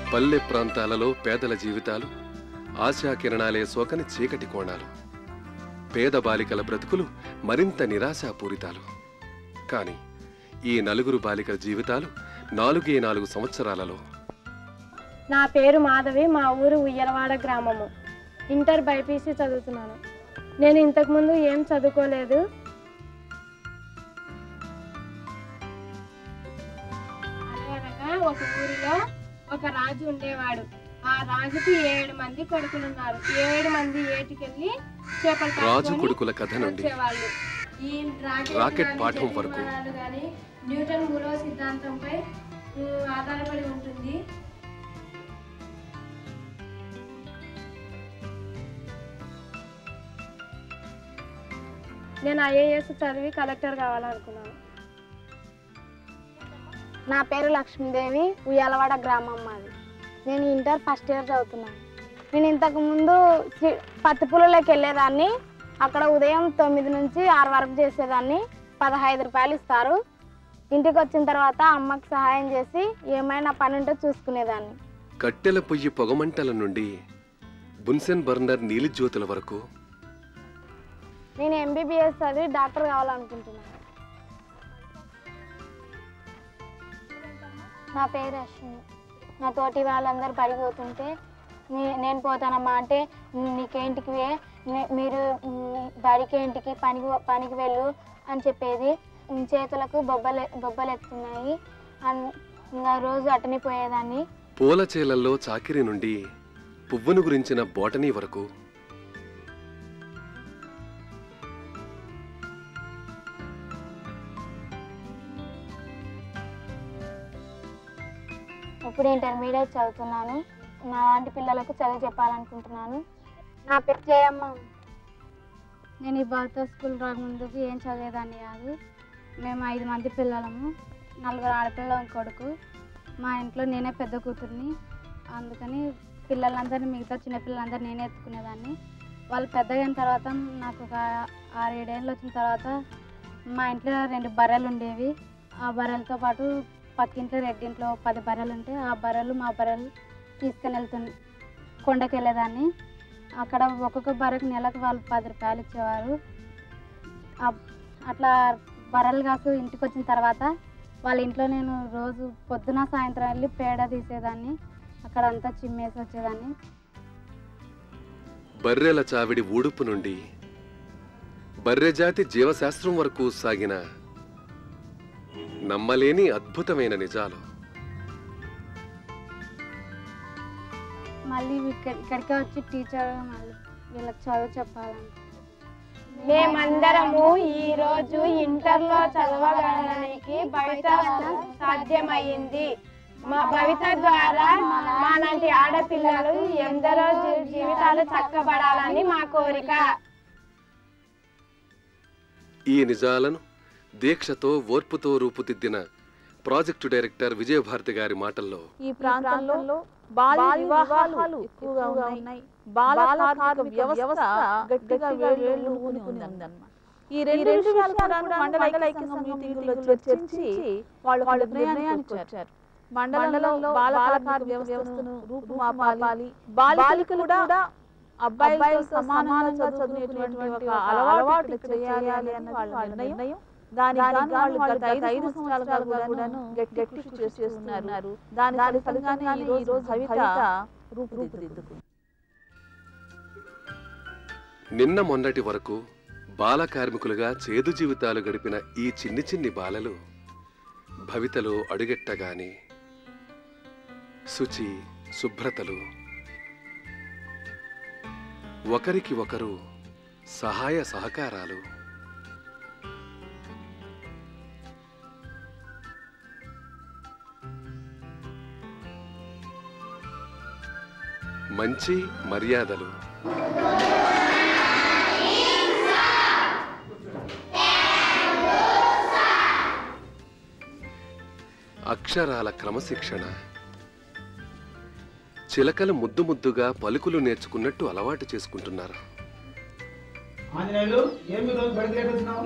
పల్లె ప్రాంతాలలో పేదల జీవితాలు ఆశా కిరణాలే సోకని చీకటి కోణాలు పేద బాలికల బ్రతుకులు మరింత నిరాశాపూరితాలు కాని ఈ నలుగురు బాలికల జీవితాలు నాలుగే నాలుగు సంవత్సరాలలో నా పేరు మాధవి మా ఊరు ఉయ్యలవాడ గ్రామము ఇంటర్ బైపీసీ చదువుతున్నాను నేను ఇంతకుముందు ఏం చదువుకోలేదు అనగనగా ఒక ఊరిలో ఒక రాజు ఉండేవాడు ఆ రాజుకి ఏడు మంది కొడుకులున్నారు ఏడు మంది ఏటికెళ్ళి చేపలు రాజు పట్టుకొని కొడుకుల కథ నుండి వచ్చేవాళ్ళు ఈ రాకెట్ రాకెట్ గాని, పాఠం శక్తి వరకు. విమానాలు గాని న్యూటన్ మూడవ సిద్ధాంతంపై ఉమ్, ఆధారపడి ఉంటుంది నేను ఐఏఎస్ చదివి కలెక్టర్ కావాలనుకున్నాను నా పేరు లక్ష్మీదేవి ఉయ్యాలవాడ గ్రామం మాది నేను ఇంటర్ ఫస్ట్ ఇయర్ చదువుతున్నాను నేను ఇంతకు ముందు చి- పత్తి పూలలోకి వెళ్ళేదాన్ని అక్కడ ఉదయం తొమ్మిది నుంచి ఆరు వరకు చేసేదాన్ని పదహైదు రూపాయలు ఇస్తారు ఇంటికి వచ్చిన తర్వాత అమ్మకి సహాయం చేసి ఏమైనా పని ఉంటే చూసుకునేదాన్ని కట్టెల పొయ్యి పొగమంటల నుండి బున్సెన్ బర్నర్ నీలిజ్యోతుల వరకు నేను ఎంబీబీఎస్ చదివి డాక్టర్ కావాలనుకుంటున్నాను నా పేరు అశ్విని నా తోటి వాళ్ళందరూ పడిపోతుంటే నే- నేను పోతానమ్మా అంటే నీకేంటికి వే నే- మీరు మ్, బడికేంటికి పనికి పనికి వెళ్ళు అని చెప్పేది ఉమ్, చేతులకు బొబ్బలు బొబ్బలు ఎత్తున్నాయి అన్- ఇంకా రోజు అటని పోయేదాన్ని పూల చేలల్లో చాకిరి నుండి పువ్వును గురించిన బోటనీ వరకు ఇప్పుడు ఇంటర్మీడియట్ చదువుతున్నాను నా లాంటి పిల్లలకు చదువు చెప్పాలనుకుంటున్నాను నా పేరు జయమ్మ నేను ఈ భర్త స్కూల్ రాకముందుకు ఏం చదివేదాన్ని కాదు మేము ఐదు మంది పిల్లలము నలుగురు ఆడపిల్లల కొడుకు మా ఇంట్లో నేనే పెద్ద కూతుర్ని అందుకని పిల్లలందరినీ మిగతా చిన్న పిల్లలందరూ నేనే ఎత్తుకునేదాన్ని వాళ్ళు పెద్దగా అయిన తర్వాత నాకు ఒక ఆరేడేళ్ళు వచ్చిన తర్వాత మా ఇంట్లో రెండు బర్రెలు ఉండేవి ఆ బర్రెలతో పాటు పక్కింట్లో రెడ్డింట్లో పది బర్రెలు ఉంటే ఆ బర్రెలు మా బర్రెలు తీసుకుని వెళ్తుంది కొండకి వెళ్ళేదాన్ని అక్కడ ఒక్కొక్క బర్రెకు నెలకు వాళ్ళు పది రూపాయలు ఇచ్చేవారు ఆ- అట్లా బర్రెలు కాసు ఇంటికి వచ్చిన తర్వాత వాళ్ళ ఇంట్లో నేను రోజు పొద్దున సాయంత్రం వెళ్ళి పేడ తీసేదాన్ని అక్కడ అంతా చిమ్మేసి వచ్చేదాన్ని బర్రెల చావిడి ఊడుపు నుండి బర్రెజాతి జీవశాస్త్రం వరకు సాగిన నమ్మలేని అద్భుతమైన నిజాలు మళ్ళీ ఇక్కడ ఇక్కడికే వచ్చి టీచర్ మళ్ళీ వీళ్ళకి చదువు చెప్పాలని మేమందరము ఈ రోజు ఇంటర్లో చదవడానికి భవిత సాధ్యమైంది మా భవిత ద్వారా మాలాంటి ఆడపిల్లలు ఎందరో జీ- జీవితాలు చక్కబడాలని మా కోరిక ఈ నిజాలను దీక్షతో ఓర్పుతో రూపుదిద్దిన ప్రాజెక్టు డైరెక్టర్ విజయభారతి గారి మాటల్లో ఈ ప్రాంతంలో బాల్య వివాహాలు ఎక్కువగా ఉన్నాయి బాల కార్మిక వ్యవస్థ గట్టిగా వేళ్ళు ఊని ఉందన్నమాట ఈ రెండు విషయాలు కూడా మండల ఐక్య సంఘం మీటింగుల్లో చర్చించి వాళ్ళు వాళ్ళు నిర్ణయానికి వచ్చారు మండలంలో బాల కార్మిక వ్యవస్థను రూపుమాపాలి బాలికలు కూడా అబ్బాయిలతో సమానంగా చదువుకునేటువంటి ఒక అలవాటు ఇక్కడ చేయాలి అన్నది వాళ్ళ నిర్ణయం దాని వాళ్ళు గత ఐదు సంవత్సరాలుగా కూడాను గట్టి కృషి చేస్తున్నారు దాని ఫలితంగా ఈ రోజు భవిత రూపుదిద్దుకుంది నిన్న మొన్నటి వరకు బాల కార్మికులుగా చేదు జీవితాలు గడిపిన ఈ చిన్ని చిన్ని బాలలు భవితలో అడుగెట్టగానే శుచి శుభ్రతలు ఒకరికి ఒకరు సహాయ సహకారాలు మంచి మర్యాదలు అక్షరాల క్రమశిక్షణ చిలకలు ముద్దు ముద్దుగా పలుకులు నేర్చుకున్నట్టు అలవాటు చేసుకుంటున్నారు ఆంజనేయులు ఏమి రోజు బడికి లేట్ వచ్చినావు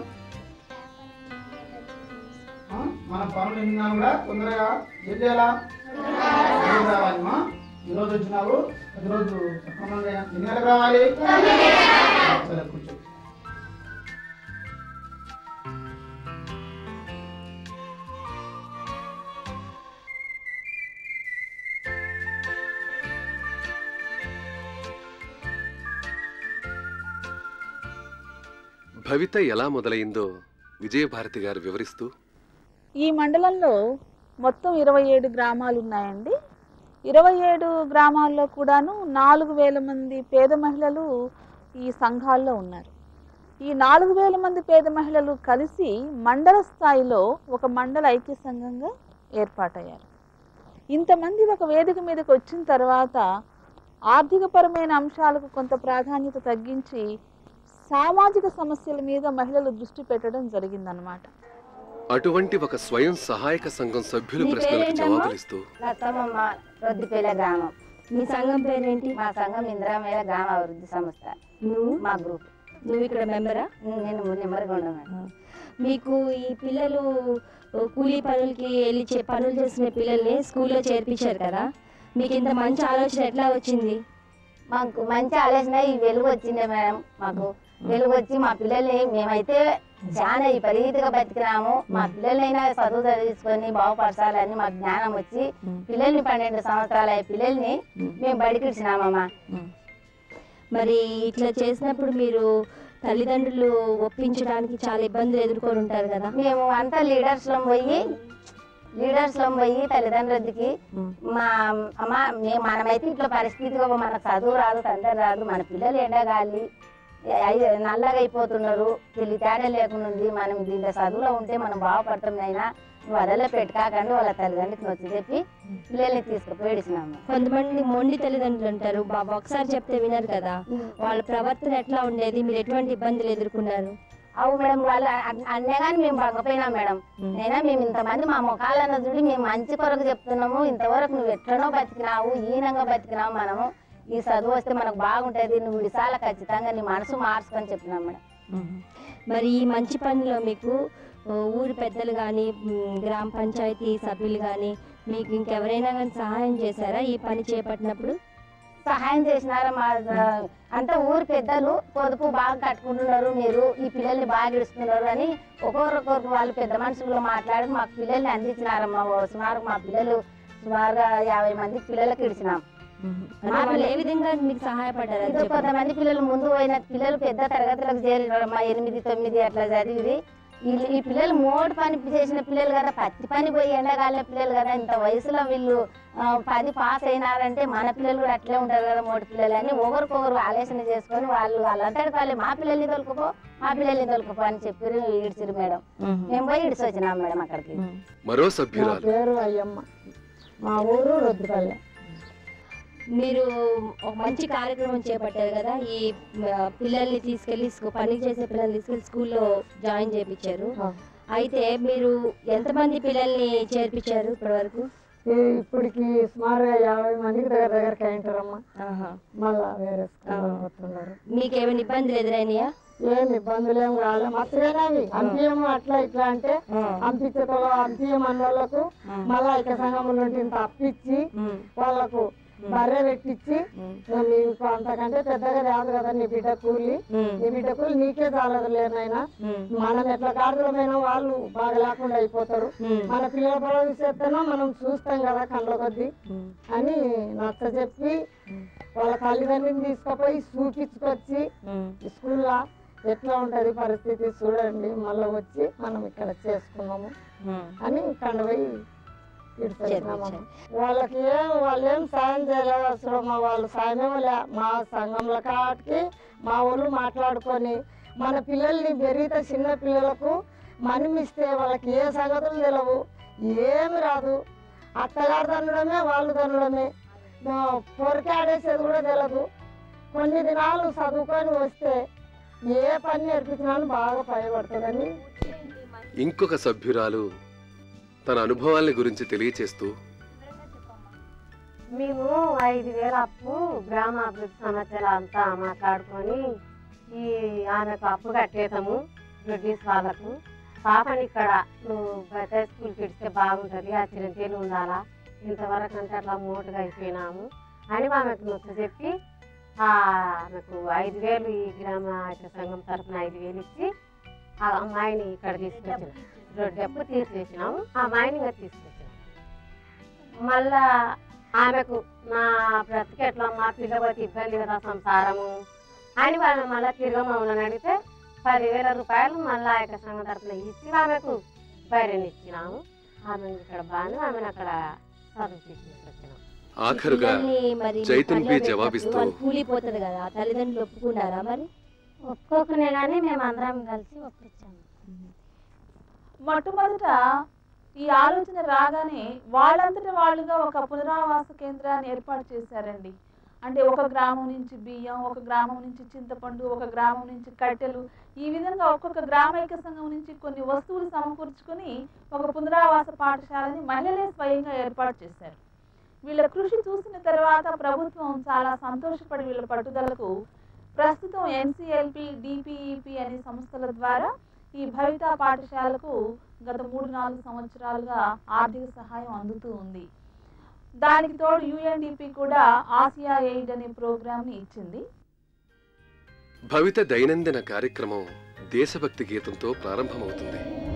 ఆ? మన పనులు ఎన్నినా కూడా తొందరగా ఏం చేయాలా రోజు రావాలమ్మా ఈ రోజు వచ్చినావు ప్రతిరోజు సక్రమంగా ఎన్ని గంటలకు రావాలి సరే కూర్చో భవిత ఎలా మొదలైందో విజయభారతి గారు వివరిస్తూ ఈ మండలంలో మొత్తం ఇరవై ఏడు గ్రామాలు ఉన్నాయండి ఇరవై ఏడు గ్రామాల్లో కూడాను నాలుగు వేల మంది పేద మహిళలు ఈ సంఘాల్లో ఉన్నారు ఈ నాలుగు వేల మంది పేద మహిళలు కలిసి మండల స్థాయిలో ఒక మండల ఐక్య సంఘంగా ఏర్పాటయ్యారు ఇంతమంది ఒక వేదిక మీదకి వచ్చిన తర్వాత ఆర్థికపరమైన అంశాలకు కొంత ప్రాధాన్యత తగ్గించి సామాజిక సమస్యల మీద మహిళలు దృష్టి పెట్టడం జరిగిందనమాట అటువంటి ఒక స్వయం సహాయక సంఘం సభ్యుల నీ ప్రశ్నలకు పేరేంటమ్మా? జవాబులిస్తూ లతమ్మ రొద్దిపేల గ్రామం మీ సంఘం పేరేంటి మా సంఘం ఇందిరామేల గ్రామ అభివృద్ధి సంస్థ నువ్వు మా గ్రూప్ నువ్వు ఇక్కడ మెంబరా నేను నెమ్మదిగా ఉండను మీకు ఈ పిల్లలు కూలీ పనులకి వెళ్ళి చే- పనులు చేసిన పిల్లల్ని స్కూల్లో చేర్పించారు కదా మీకు ఇంత మంచి ఆలోచన ఎట్లా వచ్చింది మాకు మంచి ఆలోచన ఈ వెలుగు వచ్చింది మేడం మాకు వెలుగు వచ్చి మా పిల్లల్ని మేమైతే చాలా విపరీతంగా బతికినాము మా పిల్లలైనా చదువు చదివించుకొని బాగుపరచాలని మాకు జ్ఞానం వచ్చి పిల్లల్ని పన్నెండు సంవత్సరాల పిల్లల్ని మేము బడికి ఇచ్చినామమ్మా మరి ఇట్లా చేసినప్పుడు మీరు తల్లిదండ్రులు ఒప్పించడానికి చాలా ఇబ్బందులు ఎదుర్కొని ఉంటారు కదా మేము అంతా లీడర్స్ లో పోయి లీడర్స్ లో పోయి తల్లిదండ్రులకి మా అమ్మ మేము మనమైతే ఇట్లా పరిస్థితిగా మన చదువు రాదు తండ్రి రాదు మన పిల్లలు ఎండగాలి అయ్య- నల్లగా అయిపోతున్నారు తెలివి తేడా లేకుండా ఉంది మనం దీంట్లో చదువులో ఉంటే మనం బాగుపడతాం అయినా నువ్వు అదల్లో పెట్టుకాకండి వాళ్ళ తల్లిదండ్రులకి నొచ్చి చెప్పి పిల్లల్ని తీసుకుపోయి ఇచ్చినాము కొంతమంది మొండి తల్లిదండ్రులు ఉంటారు బాబా ఒకసారి చెప్తే వినరు కదా వాళ్ళ ప్రవర్తన ఎట్లా ఉండేది మీరు ఎటువంటి ఇబ్బందులు ఎదుర్కొన్నారు అవు మేడం వాళ్ళు అన్- అన్నే కానీ మేము బంగపోయినాం మేడం అయినా మేము ఇంతమంది మా ముఖాలన్న చూడి మేము మంచి కొరకు చెప్తున్నాము ఇంతవరకు నువ్వు ఎట్లనో బతికినావు ఈనంగా బతికినావు మనము ఈ చదువు వస్తే మనకు బాగుంటది నువ్వు విశాల ఖచ్చితంగా నీ మనసు మార్చుకొని చెప్పినాం మేడం మరి ఈ మంచి పనిలో మీకు ఆ, ఊరి పెద్దలు కానీ గ్రామ పంచాయతీ సభ్యులు కానీ మీకు ఇంకెవరైనా కానీ సహాయం చేశారా ఈ పని చేపట్టినప్పుడు సహాయం చేసినారా మా అంతా ఊరు పెద్దలు పొదుపు బాగా కట్టుకుంటున్నారు మీరు ఈ పిల్లల్ని బాగా ఇస్తున్నారు అని ఒక్కొక్కరికి వాళ్ళు పెద్ద మనుషులు మాట్లాడి మాకు పిల్లల్ని అందించినారమ్మా ఓ సుమారు మా పిల్లలు సుమారుగా యాభై మంది పిల్లలకి ఇడిచినాం అంటే వాళ్ళు ఏ విధంగా మీకు సహాయపడ్డారు అది ఇది చెప్పండి. కొంతమంది పిల్లలు ముందు పోయిన పిల్లలు పెద్ద తరగతులకు చేరినారమ్మా ఎనిమిది తొమ్మిది అట్లా చదివి వీళ్ళు ఈ పిల్లలు మోటు పని చేసిన పిల్లలు కదా పత్తి పని పోయి ఎండగాలిన పిల్లలు కదా ఇంత వయసులో వీళ్ళు ఆ, పది పాస్ అయినారంటే మన పిల్లలు కూడా అట్లే ఉంటారు కదా మోటు పిల్లలు అని ఒకరికొకరు ఆలోచన చేసుకొని వాళ్ళు వాళ్ళంతటి వాళ్ళే మా పిల్లల్ని తొలుకుపో మా పిల్లల్ని తొలుకుపో అని చెప్పి ఇడిచిరు మేడం మేము పోయి ఇడిచి వచ్చినాం మేడం అక్కడికి మరో నా సభ్యురాలు పేరు అయ్యమ్మ మా ఊరు రొద్దుపల్లె మీరు ఒక మంచి కార్యక్రమం చేపట్టారు కదా ఈ ఆ, పిల్లల్ని తీసుకెళ్లి స్కూ- పని చేసే పిల్లల్ని తీసుకెళ్లి స్కూల్లో జాయిన్ చేయించారు అయితే మీరు ఎంతమంది పిల్లల్ని చేర్పించారు ఇప్పటి వరకు ఈ ఇప్పటికి సుమారుగా యాభై మందికి దగ్గర దగ్గరికి అయింటారమ్మా మళ్ళా వేరే స్కూల్లో పోతున్నారు మీకు ఏమైనా ఇబ్బందులు ఎదురైనాయా ఏం ఇబ్బందులు ఏం కాలే మస్తుగానే అంపియము అట్లా ఇట్లా అంటే అంపించతో అంపియమన్న వాళ్ళకు మళ్ళా ఐక్య సంఘముల నుండి ఇంత అప్పిచ్చి వాళ్ళకు బర్రె పెట్టించి ఇక మీకు అంతకంటే పెద్దగా రాదు కదా నీ బిడ్డ కూలి నీ బిడ్డ కూలి నీకే చాలదు లేనైనా మనం ఎట్లా కాదులమైనా వాళ్ళు బాగా లేకుండా అయిపోతారు మన పిల్లల భవిష్యత్తును మనం చూస్తాం కదా కళ్ళ కొద్దీ అని నచ్చ చెప్పి వాళ్ళ తల్లిదండ్రుని తీసుకుపోయి చూపించుకొచ్చి స్కూల్లో ఎట్లా ఉంటది పరిస్థితి చూడండి మళ్ళీ వచ్చి మనం ఇక్కడ చేసుకున్నాము అని కండపోయి ఇడిచిపెట్టినామమ్మ. వాళ్ళకి ఏం వాళ్ళు ఏం సాయం చేయలేదు అసలు మా వాళ్ళు సాయమే లే మా సంఘంలో కాటికి మా వాళ్ళు మాట్లాడుకొని మన పిల్లల్ని పెరిగితే చిన్న పిల్లలకు మనమిస్తే వాళ్ళకి ఏ సంగతులు తెలియవు ఏమి రాదు అత్తగారు తండడమే వాళ్ళు తండడమే పొరికి ఆడేసేది కూడా తెలియదు కొన్ని దినాలు చదువుకొని వస్తే ఏ పని నేర్పించినా బాగా పైబడుతుందని ఇంకొక సభ్యురాలు తన అనుభవాల్ని గురించి తెలియచేస్తూ మేము ఐదు వేల అప్పు గ్రామాభివృద్ధి సమస్యలు అంతా మాట్లాడుకొని ఈ ఆమెకు అప్పు కట్టేతాము బ్రిటిష్ వాళ్ళకు పాపని ఇక్కడ నువ్వు బతాయి స్కూల్కి ఇడిస్తే బాగుంటుంది ఆ చిరంజీవి ఉండాలా ఇంతవరకు అంటే అట్లా మూటగా అయిపోయినాము అని ఆమెకు నొచ్చ చెప్పి ఆ, ఆమెకు ఐదు వేలు ఈ గ్రామ ఐక్య సంఘం తరఫున ఐదు వేలు ఇచ్చి ఆ అమ్మాయిని ఇక్కడ తీసుకొచ్చినాం డబ్బు తీర్చేసినాము ఆ అమ్మాయిని ఇక్కడ తీసుకొచ్చినాం మళ్ళా ఆమెకు నా బ్రతికెట్లా మా పిల్లవతి ఇబ్బంది కదా సంసారము అని వాళ్ళు మళ్ళీ తిరగమని అడిగితే పదివేల రూపాయలు మళ్ళీ ఆ యొక్క సంఘం తరఫున ఇచ్చి ఆమెకు బయటని ఇచ్చినాము ఆమె ఇక్కడ బాగా ఆమెను అక్కడ చదివించి వచ్చినాం ఆఖరుగా పిల్లల్ని మరి చైతన్య పనిలో జవాబిస్తూ పెట్టినప్పుడు వాళ్ళు కూలిపోతుంది కదా తల్లిదండ్రులు ఒప్పుకున్నారా మరి ఒప్పుకోకునే కానీ మేము అందరం కలిసి ఒప్పించాము మొట్టమొదట ఈ ఆలోచన రాగానే వాళ్ళంతట వాళ్ళుగా ఒక పునరావాస కేంద్రాన్ని ఏర్పాటు చేశారండి అంటే ఒక గ్రామం నుంచి బియ్యం ఒక గ్రామం నుంచి చింతపండు ఒక గ్రామం నుంచి కట్టెలు ఈ విధంగా ఒక్కొక్క గ్రామైక సంఘం నుంచి కొన్ని వస్తువులు సమకూర్చుకొని ఒక పునరావాస పాఠశాలని మహిళలే స్వయంగా ఏర్పాటు చేశారు వీళ్ళ కృషి చూసిన తర్వాత ప్రభుత్వం చాలా సంతోషపడి వీళ్ళ పట్టుదలకు ప్రస్తుతం ఎన్సిఎల్పి డిపిఈపి అనే సంస్థల ద్వారా ఈ భవిత పాఠశాలకు గత మూడు నాలుగు సంవత్సరాలుగా ఆర్థిక సహాయం అందుతూ ఉంది దానికి తోడు యుఎన్డిపి కూడా ఆసియా ఎయిడ్ అనే ప్రోగ్రామ్ని ఇచ్చింది భవిత దైనందిన కార్యక్రమం దేశభక్తి గీతంతో ప్రారంభమవుతుంది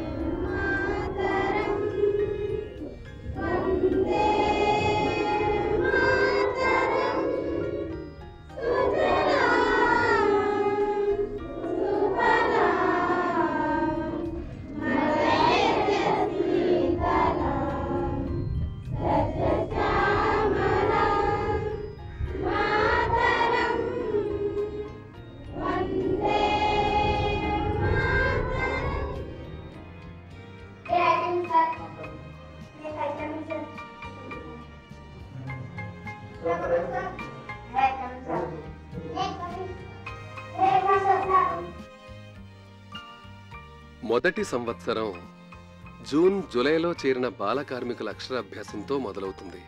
మొదటి సంవత్సరం జూన్ జూలైలో చేరిన బాల కార్మికుల అక్షరాభ్యాసంతో మొదలవుతుంది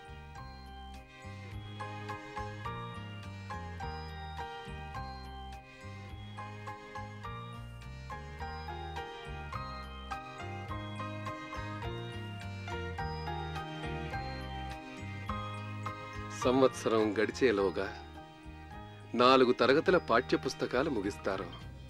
సంవత్సరం గడిచేలోగా నాలుగు తరగతుల పాఠ్యపుస్తకాలు ముగిస్తారు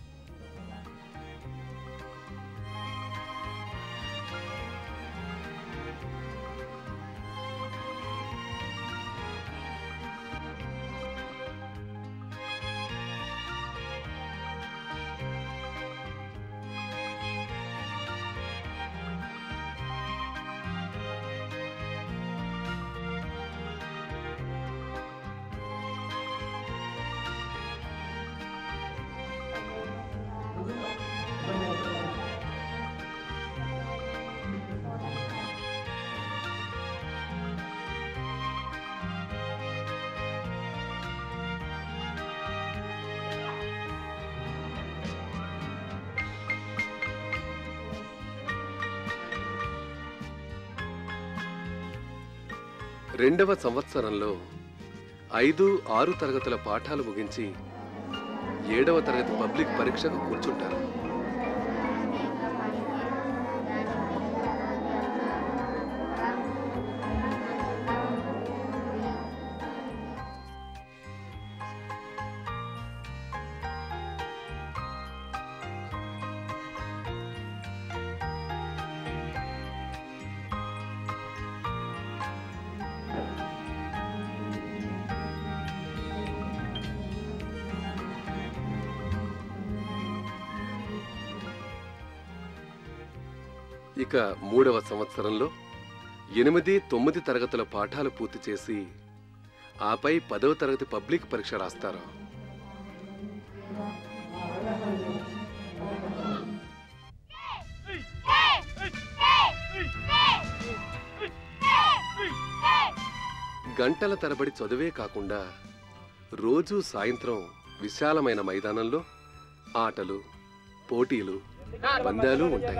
రెండవ సంవత్సరంలో ఐదు ఆరు తరగతుల పాఠాలు ముగించి ఏడవ తరగతి పబ్లిక్ పరీక్షకు కూర్చుంటారు ఇక మూడవ సంవత్సరంలో ఎనిమిది తొమ్మిది తరగతుల పాఠాలు పూర్తి చేసి ఆపై పదవ తరగతి పబ్లిక్ పరీక్ష రాస్తారు గంటల తరబడి చదువే కాకుండా రోజూ సాయంత్రం విశాలమైన మైదానంలో ఆటలు పోటీలు పందాలు ఉంటాయి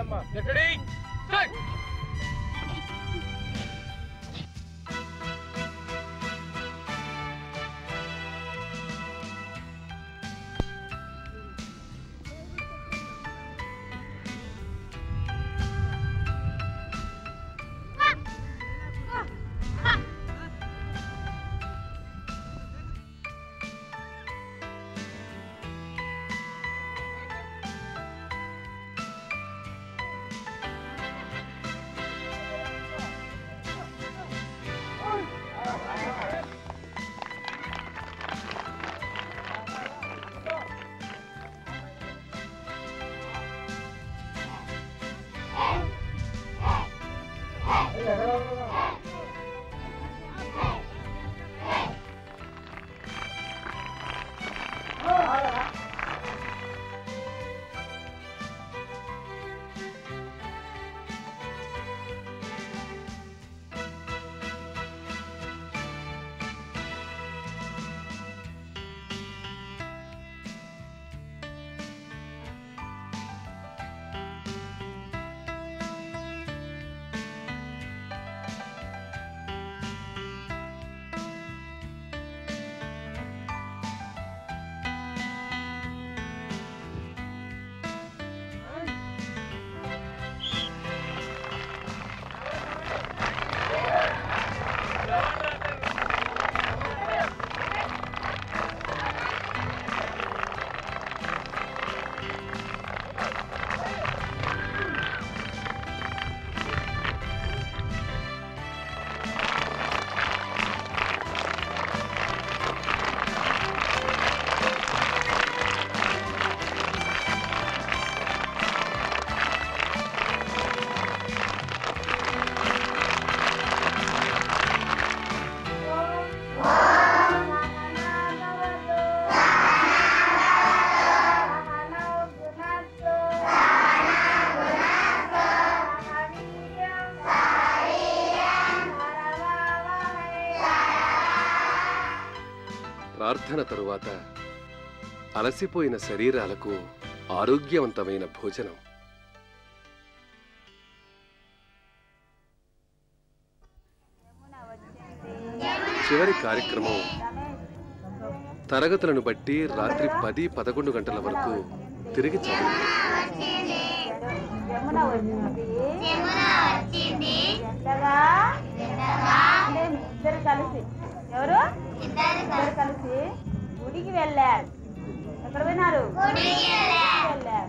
ప్రార్థన తరువాత అలసిపోయిన శరీరాలకు ఆరోగ్యవంతమైన భోజనం చివరి కార్యక్రమం తరగతులను బట్టి రాత్రి పది పదకొండు గంటల వరకు తిరిగి చదువు యమున వచ్చింది ఎంతగా అంటే మీ ఇద్దరు కలిసి ఎవరు ఇద్దరు కలిసి గుడికి వెళ్ళారు ఎక్కడ పోయినారు గుడికి వెళ్ళారు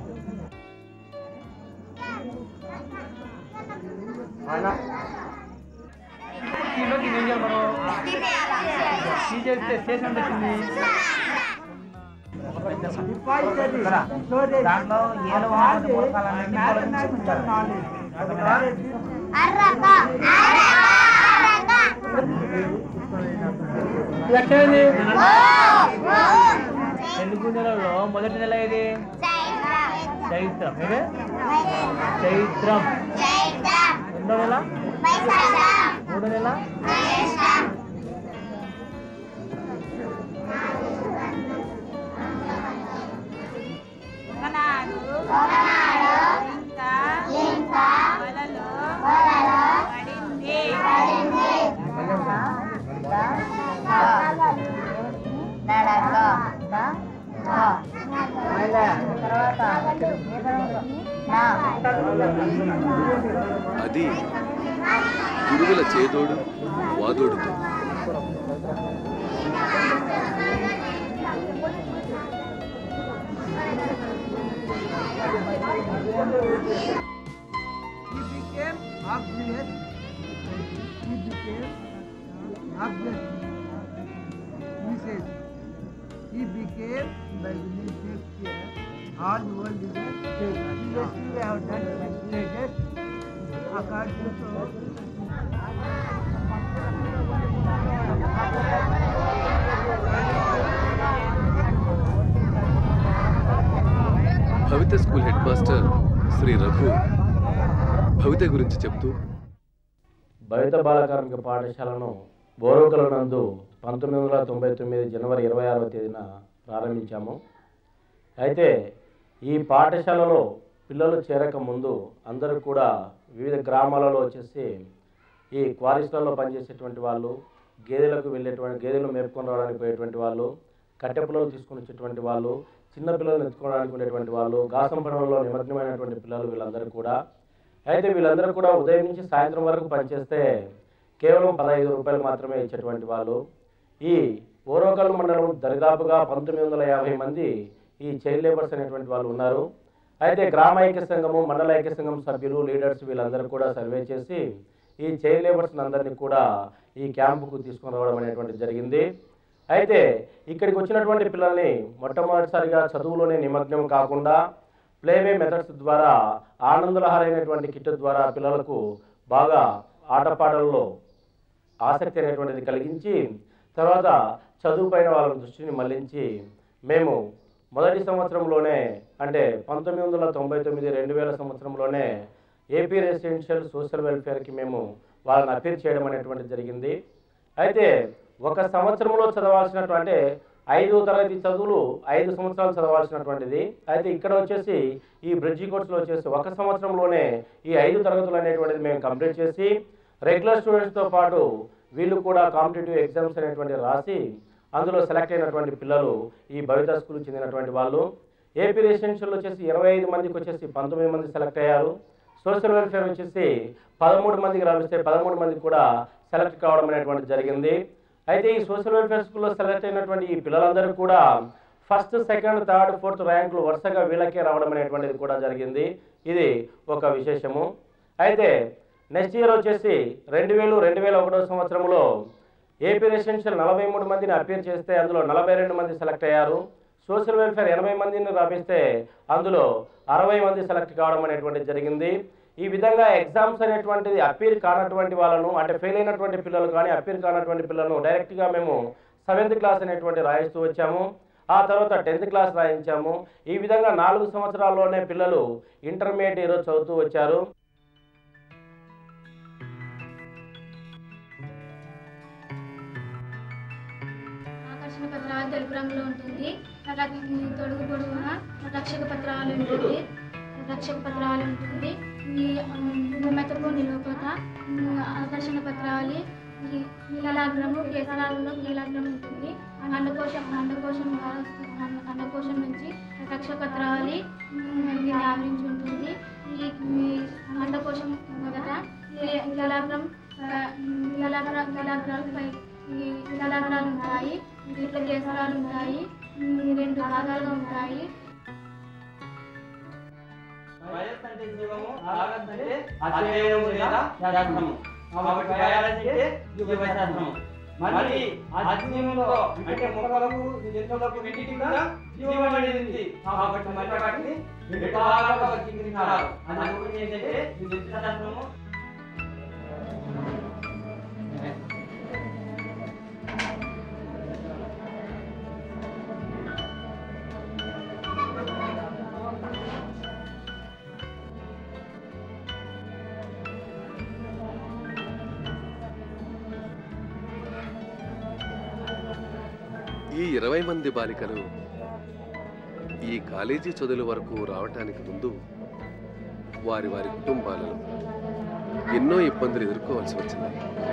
ఈలోకి ఏం చేయాలి మనం సీ చేస్తే స్టేషన్ వచ్చింది దాంట్లో ఏడు వారాలు మూలకాలన్నీ తొలగించుకుంటారు. లక్షణది తెలుగు నెలలో మొదటి నెల ఏది చైత్రం ఏది చైత్రం రెండో నెల మూడో నెల ఒకనాడు ఇంకా వలలో పడింది అది గురువుల చేదోడు వాదోడుతో He became obvious. He became obvious. He says, he became by William Shakespeare. All the world is a stage. Previously we have done six stages. According to Bhavita school head master Shri Raghu Bhavita గురించి చెప్తూ భవిత బాల కార్మిక పాఠశాలను బోరోకల నందు పంతొమ్మిది వందల తొంభై తొమ్మిది జనవరి ఇరవై ఆరవ తేదీన ప్రారంభించాము అయితే ఈ పాఠశాలలో పిల్లలు చేరక ముందు అందరూ కూడా వివిధ గ్రామాలలో వచ్చేసి ఈ క్వారీస్లలో పనిచేసేటువంటి వాళ్ళు గేదెలకు వెళ్ళేటువంటి గేదెలు మేపుకొని రావడానికి పోయేటువంటి వాళ్ళు కట్టె పిల్లలు తీసుకొని వచ్చేటువంటి వాళ్ళు చిన్న పిల్లలు ఎత్తుకోవడానికి ఉండేటువంటి వాళ్ళు గాసం పనులలో నిమగ్నమైనటువంటి పిల్లలు వీళ్ళందరూ కూడా అయితే వీళ్ళందరూ కూడా ఉదయం నుంచి సాయంత్రం వరకు పనిచేస్తే కేవలం పదహైదు రూపాయలు మాత్రమే ఇచ్చేటువంటి వాళ్ళు ఈ ఓరోకల్ మండలం దరిదాపుగా పంతొమ్మిది వందల యాభై మంది ఈ చైల్డ్ లేబర్స్ అనేటువంటి వాళ్ళు ఉన్నారు అయితే గ్రామ ఐక్య సంఘము మండల ఐక్య సంఘం సభ్యులు లీడర్స్ వీళ్ళందరూ కూడా సర్వే చేసి ఈ చైల్డ్ లేబర్స్ అందరినీ కూడా ఈ క్యాంపుకు తీసుకొని రావడం అనేటువంటి జరిగింది అయితే ఇక్కడికి వచ్చినటువంటి పిల్లల్ని మొట్టమొదటిసారిగా చదువులోనే నిమగ్నం కాకుండా ప్లేవే మెథడ్స్ ద్వారా ఆనందలహరైనటువంటి కిట్ ద్వారా పిల్లలకు బాగా ఆటపాటల్లో ఆసక్తి అనేటువంటిది కలిగించి తర్వాత చదువుపైన వాళ్ళ దృష్టిని మళ్లించి మేము మొదటి సంవత్సరంలోనే అంటే పంతొమ్మిది వందల తొంభై తొమ్మిది రెండు వేల సంవత్సరంలోనే ఏపీ రెసిడెన్షియల్ సోషల్ వెల్ఫేర్కి మేము వాళ్ళని అపీల్ చేయడం అనేటువంటిది జరిగింది అయితే ఒక సంవత్సరంలో చదవాల్సినటువంటి ఐదు తరగతి చదువులు ఐదు సంవత్సరాలు చదవాల్సినటువంటిది అయితే ఇక్కడ వచ్చేసి ఈ బ్రిడ్జి కోర్సులో వచ్చేసి ఒక సంవత్సరంలోనే ఈ ఐదు తరగతులు అనేటువంటిది మేము కంప్లీట్ చేసి రెగ్యులర్ స్టూడెంట్స్తో పాటు వీళ్ళు కూడా కాంపిటేటివ్ ఎగ్జామ్స్ అనేటువంటి రాసి అందులో సెలెక్ట్ అయినటువంటి పిల్లలు ఈ భవిత స్కూల్కి చెందినటువంటి వాళ్ళు ఏపీ రెసిడెన్షియల్ వచ్చేసి ఇరవై ఐదు మందికి వచ్చేసి పంతొమ్మిది మంది సెలెక్ట్ అయ్యారు సోషల్ వెల్ఫేర్ వచ్చేసి పదమూడు మందికి లభిస్తే పదమూడు మందికి కూడా సెలెక్ట్ కావడం అనేటువంటి జరిగింది అయితే ఈ సోషల్ వెల్ఫేర్ స్కూల్లో సెలెక్ట్ అయినటువంటి ఈ పిల్లలందరూ కూడా ఫస్ట్ సెకండ్ థర్డ్ ఫోర్త్ ర్యాంకులు వరుసగా వీళ్ళకే రావడం అనేటువంటిది కూడా జరిగింది ఇది ఒక విశేషము అయితే నెక్స్ట్ ఇయర్ వచ్చేసి రెండు వేలు రెండు వేల ఒకటో సంవత్సరంలో ఏపీ రెసిడెన్షియల్ నలభై మూడు మందిని అపీర్ చేస్తే అందులో నలభై రెండు మంది సెలెక్ట్ అయ్యారు సోషల్ వెల్ఫేర్ ఎనభై మందిని రాపిస్తే అందులో అరవై మంది సెలెక్ట్ కావడం అనేటువంటిది జరిగింది ఈ విధంగా ఎగ్జామ్స్ అనేటువంటిది అపీర్ కానటువంటి వాళ్ళను అంటే ఫెయిల్ అయినటువంటి పిల్లలు కానీ అపీర్ కానటువంటి పిల్లలను డైరెక్ట్గా మేము సెవెంత్ క్లాస్ అనేటువంటి రాయిస్తూ వచ్చాము ఆ తర్వాత టెన్త్ క్లాస్ రాయించాము ఈ విధంగా నాలుగు సంవత్సరాల్లోనే పిల్లలు ఇంటర్మీడియట్ ఈరోజు చదువుతూ వచ్చారు ఆకర్షణ పత్రాలు తెలుపు రంగులో ఉంటుంది రక- తొడుగు పొడవున రక్షక పత్రాలు ఉంటుంది రక్షక పత్రాలు ఉంటుంది ఈ మెతపు నిలువకోత ఆకర్షణ పత్రాలు ఈ నీలాగ్రము కేసరాలలో నీలాగ్రం ఉంటుంది అండకోశం అండకోశం ద్వారా వస్తు- అండ- అండకోశం నుంచి రక్షక పత్రాలు దీన్ని ఆవరించి ఉంటుంది ఈ ఈ అండకోశం మొదట ఈ నీలాగ్రం ఆ, నీలాగ్ర నీలాగ్రాలు పై ఈ కళాగ్రాలు ఉంటాయి ఇట్లా కేసరాలు ఉంటాయి ఈ రెండు భాగాలుగా ఉంటాయి వయస్సు అంటే జీవము ఆగస్సు అంటే అధ్యయనము లేదా శాస్త్రము కాబట్టి వయాలంటే జీవశాస్త్రము మరి అధ్యయనంలో అంటే మొక్కలకు జంతువులకు రెండింటికి కూడా జీవం అనేది ఉంది కాబట్టి మరి వాటిని రెండు భాగాలుగా వర్గీకరించారు అందుకని ఏంటంటే ఈ జంతుశాస్త్రము ఈ ఇరవై మంది బాలికలు ఈ కాలేజీ చదువుల వరకు రావటానికి ముందు వారి వారి కుటుంబాలలో ఎన్నో ఇబ్బందులు ఎదుర్కోవాల్సి వచ్చింది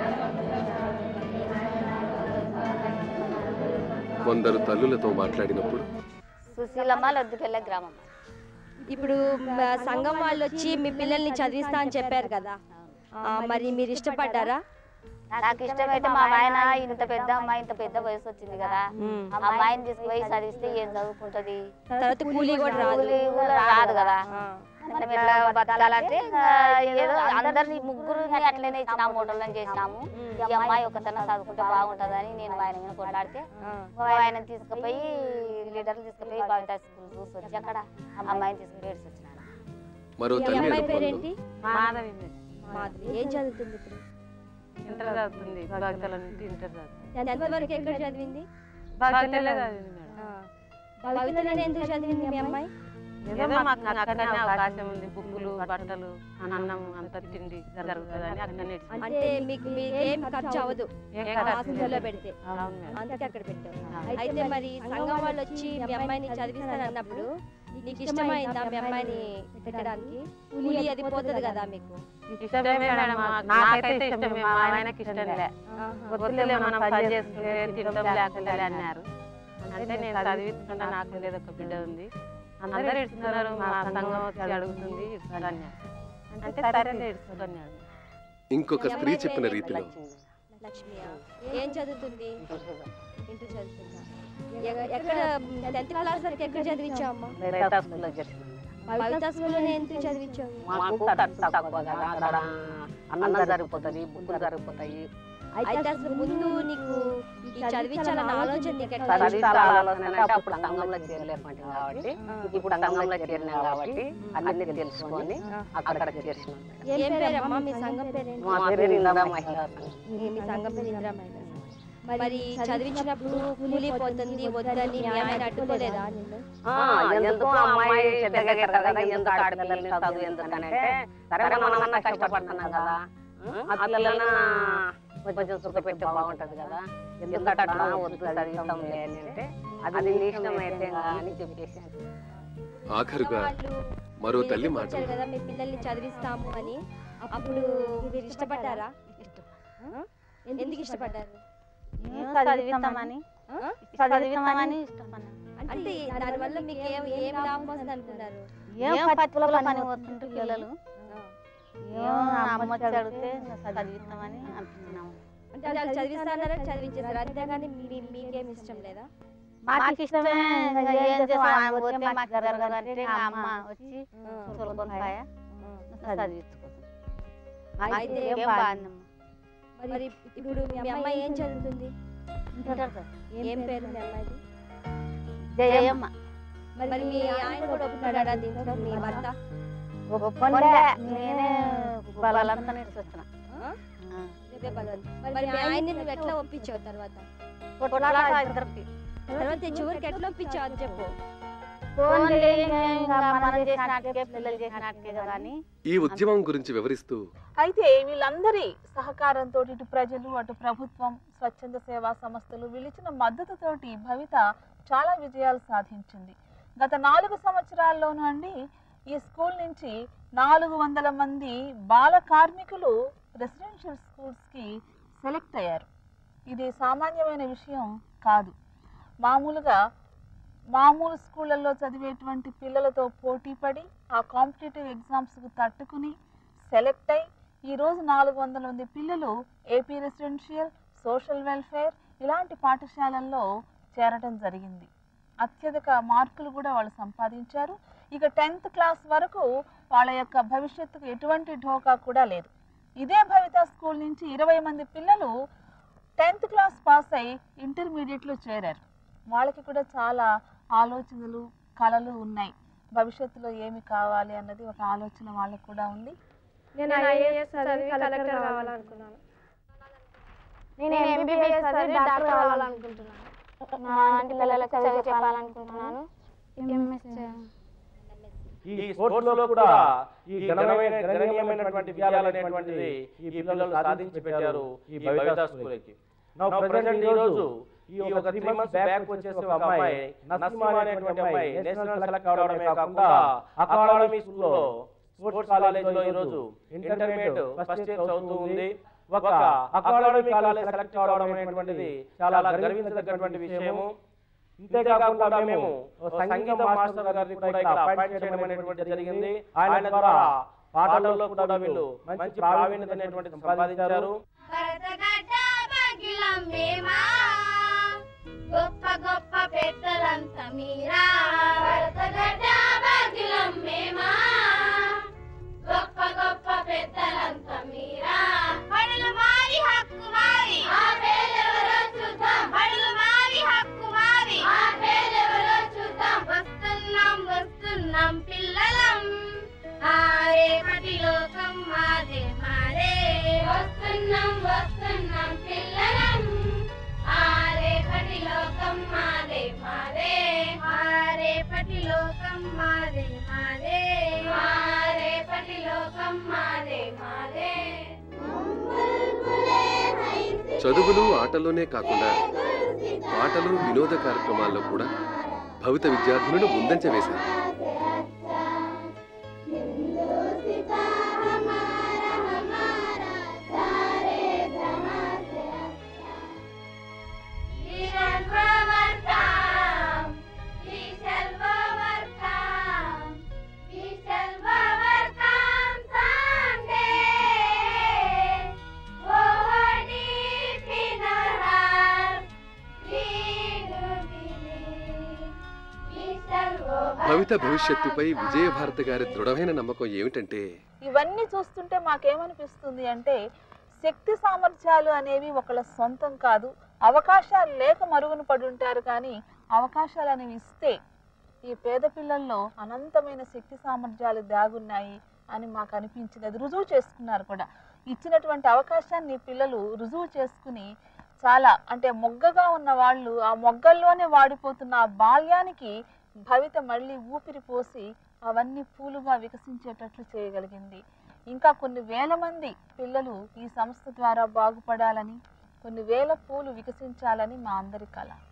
కొందరు తల్లులతో మాట్లాడినప్పుడు సుశీలమ్మ లొద్దుకెళ్ళ గ్రామం ఇప్పుడు మ, సంఘం వాళ్ళు వచ్చి మీ పిల్లల్ని చదివిస్తా అని చెప్పారు కదా ఆ, మరి మీరు ఇష్టపడ్డారా నాకు ఇష్టమైతే మా ఆయన ఇంత పెద్ద అమ్మాయి ఇంత పెద్ద వయసు వచ్చింది కదా ఆ అమ్మాయిని తీసుకుపోయి చదివిస్తే ఏం చదువుకుంటది తర్వాత కూలీ కూడా రాదు. కూలీ కూడా రాదు కదా మనం ఎట్లా బతకాలంటే ఇంకా ఏదో అందరిని ముగ్గురిని అట్లనే ఇచ్చిన మోటల్లో చేసినాము ఈ అమ్మాయి ఒకతన చదువుకుంటే బాగుంటుందని నేను ఆయన మీద కొట్లాడితే ఆయన తీసుకుపోయి లీడర్లు తీసుకుపోయి బయట స్కూల్ చూసి వచ్చి అక్కడ అమ్మాయిని తీసుకుని ఏడ్చి వచ్చినాను మరో ఈ తల్లి అమ్మాయి అనుభవంలో పేరేంటి మాధవి మాధవి ఏం చదువుతుంది ఇప్పుడు ఇంటర్ చదువుతుంది భక్తుల నుంచి ఇంటర్ చదువుతుంది ఎంత వరకు ఎక్కడ చదివింది భక్తులే చదివింది మేడం ఆ. భవితలోనే ఎందుకు చదివింది మీ అమ్మాయి ఏదో మాకు అక్కడనే అవకాశం ఉంది బుక్కులు బట్టలు అన్నం అంత తిండి జరుగుతుందని అక్కడనే ఇచ్చింది. అంటే మీకు మీకేం ఖర్చు అవ్వదు ఏం ఖర్చు హాస్టల్లో లేదు. పెడితే అవును మేడం. అందుకే అక్కడ పెట్టావు అయితే మరి సంఘం వాళ్ళు వచ్చి మీ అమ్మాయిని చదివిస్తాను అన్నప్పుడు నీకు ఇష్టమైందా మీ అమ్మాయిని పెట్టడానికి కూలి అది పోతుంది కదా మీకు ఇష్టమే మేడం మాకు. నాకైతే ఇష్టమే మా ఆయనకి ఇష్టం లే వద్దులే మనం పని చేసుకుంటే తింటాం లేకుండా అన్నారు అంటే నేను చదివిస్తున్నా నాకు లేదు ఒక బిడ్డ ఉంది అందరూ ఇస్తున్నారు మా సంఘం వచ్చి అడుగుతుంది ఇస్తాను అన్నారు అంటే సరే ఇస్తున్నాడు ఇంకొక స్త్రీ చెప్పిన రీతిలో లక్ష్మి ఏం చదువుతుంది ఇంటర్ చదువుతుందా ఎగ- ఎక్కడ టెన్త్ క్లాస్ వరకు ఎక్కడ చదివించావమ్మా బయట స్కూల్లోనే ఎందుకు చదివించావు మాకు ఖర్చు తక్కువ కదా అక్కడ అన్నం సరిపోతుంది బుక్కులు సరిపోతాయి అయితే అసలు ముందు నీకు ఈ చదివించాలన్న ఆలోచన నీకు ఎట్లా చదివించాలి ఆలోచన అంటే అప్పుడు సంఘంలో చేరలేకపోయింది కాబట్టి ఇప్పుడు సంఘంలో చేరినాం కాబట్టి అన్ని తెలుసుకొని అక్కడ చేరినాం ఏం పేరమ్మా మీ సంఘం పేరేంటి మా పేరు ఇందిరా మహిళా సంఘం మీ మీ సంఘం పేరు ఇందిరా మహిళా సంఘం. మరి చదివించినప్పుడు కూలిపోతుంది వద్దని మీ ఆయన అడ్డుకోలేదా నిన్ను ఆ, ఎందుకు అమ్మాయి పెద్దగా ఎక్కడ కదా ఎందుకు ఆడపిల్లల్ని చదువు ఎందుకనంటే సరే మనమన్నా కష్టపడుతున్నాం కదా ఆ పిల్లలన్నా కొంచెం సుఖ పెట్టి బాగుంటది కదా ఎందుకు అట్లా వద్దు చదివిస్తాం అని అంటే అది నీ ఇష్టం అయితే అని చెప్పేసి ఆఖరుగా మరో తల్లి మాట వచ్చారు కదా మీ పిల్లల్ని చదివిస్తాము అని అప్పుడు మీరు ఇష్టపడ్డారా ఆ? ఎందుకు ఇష్టపడ్డారు చదివిస్తామని ఆ? చదివిస్తామని ఇష్టపడ్డాను అంటే దానివల్ల మీకు ఏం ఏం లాభం వస్తుంది అనుకున్నారు ఏం పట్టుల పని వస్తుంటే పిల్లలు ఏం అమ్మ వచ్చి అడిగితే చదివిస్తామని అనుకుంటున్నాము అంటే వాళ్ళు చదివిస్తానరే చదివించేసారు అంతేగాని మీ- మీకేం ఇష్టం లేదా మాకు ఇష్టమే ఇంకా ఏం చేస్తాం ఆమె పోతే మాకు జరగదంటే ఇంకా అమ్మ వచ్చి తొలకొని పాయ చదివించుకోసం అయితే ఏం బాగుందమ్మా మరి ఇప్పుడు మీ అమ్మాయి ఏం చదువుతుంది ఇంటర్ సార్ ఏం పేరు మీ అమ్మాయిది జయమ్మ మరి మీ ఆయన కూడా ఒప్పుకున్నాడా దీంట్లో మీ భర్త ఒప్పుకుంటే నేనే బలంతా నేర్చుకొచ్చిన ఆ? ఇదే బలవంతం. మరి మీ ఆయన్ని నువ్వు ఎట్లా ఒప్పించావు తర్వాత కొట్లాట ఇద్దరికి తర్వాత చివరికి ఎట్లా ఒప్పించావు అని చెప్పు ఫోన్లే ఇంకా మనం చేసినట్టుకే పిల్లలు చేసినట్టుకే కదా అని ఈ ఉద్యమం గురించి వివరిస్తూ అయితే వీళ్ళందరి సహకారంతో ఇటు ప్రజలు అటు ప్రభుత్వం స్వచ్ఛంద సేవా సంస్థలు వీళ్ళిచ్చిన మద్దతుతోటి భవిత చాలా విజయాలు సాధించింది గత నాలుగు సంవత్సరాల్లోనూ అండి ఈ స్కూల్ నుంచి నాలుగు వందల మంది బాల కార్మికులు రెసిడెన్షియల్ స్కూల్స్కి సెలెక్ట్ అయ్యారు ఇది సామాన్యమైన విషయం కాదు మామూలుగా మామూలు స్కూళ్ళల్లో చదివేటువంటి పిల్లలతో పోటీ పడి ఆ కాంపిటేటివ్ ఎగ్జామ్స్కు తట్టుకుని సెలెక్ట్ అయి ఈరోజు నాలుగు వందల మంది పిల్లలు ఏపీ రెసిడెన్షియల్ సోషల్ వెల్ఫేర్ ఇలాంటి పాఠశాలల్లో చేరడం జరిగింది అత్యధిక మార్కులు కూడా వాళ్ళు సంపాదించారు ఇక టెన్త్ క్లాస్ వరకు వాళ్ళ యొక్క భవిష్యత్తుకు ఎటువంటి ఢోకా కూడా లేదు ఇదే భవిత స్కూల్ నుంచి ఇరవై మంది పిల్లలు టెన్త్ క్లాస్ పాస్ అయి ఇంటర్మీడియట్లో చేరారు వాళ్ళకి కూడా చాలా ఆలోచనలు కళలు ఉన్నాయి భవిష్యత్తులో ఏమి కావాలి అన్నది ఒక ఆలోచన వాళ్ళకు కూడా ఉంది నేను ఐఏఎస్ చదివి కలెక్టర్ కావాలనుకున్నాను నేను ఎంబీబీఎస్ చదివి డాక్టర్ కావాలనుకుంటున్నాను నా లాంటి పిల్లలకు చదివి చెప్పాలనుకుంటున్నాను ఎంఎస్ ఈ స్పోర్ట్స్ లో కూడా ఈ ఘనమైన గణనీయమైనటువంటి విజయాలు అనేటువంటిది ఈ పిల్లలు సాధించి పెట్టారు ఈ భవిత స్కూల్కి నా ప్రజెంట్ ఈ రోజు ఈ ఒక త్రీ మంత్స్ బ్యాక్ వచ్చేసి ఒక అమ్మాయి నసీమా అనేటువంటి అమ్మాయి నేషనల్ సెలెక్ట్ అవడమే కాకుండా అకాడమీ స్కూల్లో స్పోర్ట్స్ కాలేజ్ లో ఈ రోజు ఇంటర్మీడియట్ ఫస్ట్ ఇయర్ చదువుతూ ఉంది ఒక అకాడమీ కాలేజ్ సెలెక్ట్ అవడం అనేటువంటిది చాలా గర్వించదగ్గటువంటి విషయము ఇంతేకాకుండా మేము సంగీత మాస్టర్ గారిని కూడా ఇక్కడ అపాయింట్ చేయడం అనేటువంటి జరిగింది ఆయన ద్వారా పాటల్లో కూడా వీళ్ళు మంచి ప్రావీణ్యత అనేటువంటి సంపాదించారు గొప్ప గొప్ప పెద్దలంతా మీరా భరతగడ్డ భాగ్యులం మేమా గొప్ప గొప్ప పెద్దలంతా మీరా బడులు మావి హక్కు మావి ఆ పేదెవరో చూద్దాం బడులు మావి హక్కు మావి ఆ పేదెవరో చూద్దాం వస్తున్నాం వస్తున్నాం పిల్లలం ఆ రేపటి లోకం మాదే మాదే వస్తున్నాం వస్తున్నాం పిల్లలం ఆ రేపటి లోకం మాదే మాదే ఆ రేపటి లోకం మాదే మాదే ఆ రేపటి లోకం మాదే మాదే చదువులు ఆటల్లోనే కాకుండా పాటలు వినోద కార్యక్రమాల్లో కూడా భవిత విద్యార్థులను ముందంచ వేశారు We shall overcome. We shall overcome. We shall overcome someday. Oh, deep in our heart, we do believe. We shall overcome. భావిత భవిష్యత్తుపై విజయభారతి గారి దృఢమైన నమ్మకం ఏమిటంటే ఇవన్నీ చూస్తుంటే మాకేమనిపిస్తుంది అంటే శక్తి సామర్థ్యాలు అనేవి ఒకళ్ళ సొంతం కాదు అవకాశాలు లేక మరుగున పడి ఉంటారు కానీ అవకాశాలు అనేవి ఇస్తే ఈ పేద పిల్లల్లో అనంతమైన శక్తి సామర్థ్యాలు దాగున్నాయి అని మాకు అనిపించింది అది రుజువు చేసుకున్నారు కూడా ఇచ్చినటువంటి అవకాశాన్ని పిల్లలు రుజువు చేసుకుని చాలా అంటే మొగ్గగా ఉన్న వాళ్ళు ఆ మొగ్గల్లోనే వాడిపోతున్న ఆ బాల్యానికి భవిత మళ్ళీ ఊపిరి పోసి అవన్నీ పూలుగా వికసించేటట్లు చేయగలిగింది ఇంకా కొన్ని వేల మంది పిల్లలు ఈ సంస్థ ద్వారా బాగుపడాలని కొన్ని వేల పూలు వికసించాలని మా అందరి కళ